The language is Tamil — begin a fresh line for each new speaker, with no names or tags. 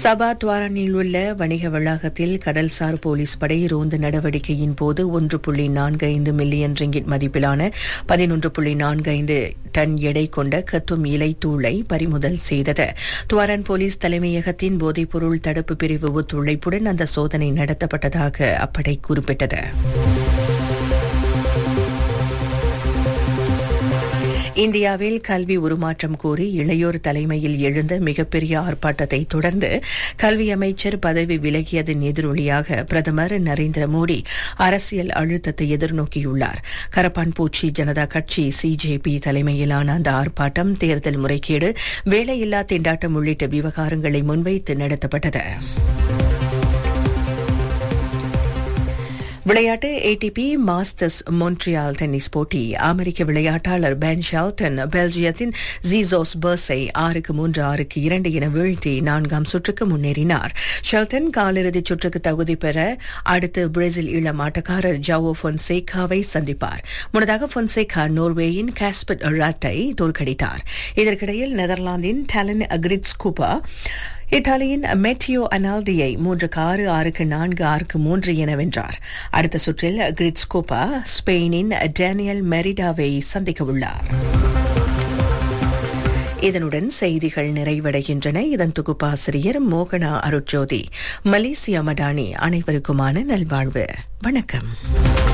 சபா துவாரனில் உள்ள வணிக வளாகத்தில் கடல்சார் போலீஸ் படை ரோந்து நடவடிக்கையின் போது ஒன்று புள்ளி நான்கு ஐந்து மில்லியன் ரிங்கிட் மதிப்பிலான பதினொன்று புள்ளி நான்கு ஐந்து டன் எடை கொண்ட கத்தும் இலை தூளை பறிமுதல் செய்தது துவாரன் போலீஸ் தலைமையகத்தின் போதைப்பொருள் தடுப்பு பிரிவு ஒத்துழைப்புடன் அந்த சோதனை நடத்தப்பட்டதாக அப்படை குறிப்பிட்டது இந்தியாவில் கல்வி உருமாற்றம் கோரி இளையோர் தலைமையில் எழுந்த மிகப்பெரிய ஆர்ப்பாட்டத்தை தொடர்ந்து கல்வி அமைச்சர் பதவி விலகியதன் எதிரொலியாக பிரதமர் நரேந்திர மோடி அரசியல் அழுத்தத்தை எதிர்நோக்கியுள்ளார் கரப்பான்பூச்சி ஜனதா கட்சி சிஜேபி தலைமையிலான அந்த ஆர்ப்பாட்டம் தேர்தல் முறைகேடு வேலையில்லா திண்டாட்டம் உள்ளிட்ட விவகாரங்களை முன்வைத்து நடத்தப்பட்டது விளையாட்டு ஏடிபி மாஸ்டர்ஸ் மொன்ட்ரியால் டென்னிஸ் போட்டி அமெரிக்க விளையாட்டாளர் பென் ஷால்டன் பெல்ஜியத்தின் ஜீசோஸ் பர்ஸை ஆறுக்கு மூன்று ஆறுக்கு இரண்டு என வீழ்த்தி நான்காம் சுற்றுக்கு முன்னேறினார் ஷெல்டன் காலிறுதிச் சுற்றுக்கு தகுதி பெற அடுத்து பிரேசில் இளம் ஆட்டக்காரர் ஜாவோ பொன்சேகாவை சந்திப்பார் முன்னதாக பொன்சேகா நோர்வேயின் காஸ்பட் ராட்டை தோற்கடித்தார் இதற்கிடையில் நெதர்லாந்தின் டாலன் அக்ரிட்ஸ் கூப்பா இத்தாலியின் மெட்டியோ அனால்டியை மூன்றுக்கு ஆறு ஆறுக்கு நான்கு ஆறுக்கு மூன்று என வென்றார் அடுத்த சுற்றில் கிரிட்ஸ்கோபா ஸ்பெயினின் டேனியல் மெரிடாவை சந்திக்க உள்ளார் இதனுடன் செய்திகள் நிறைவடைகின்றன இதன் தொகுப்பாசிரியர் மோகனா அருட்ஜோதி மலேசியா மடானி அனைவருக்குமான நல்வாழ்வு வணக்கம்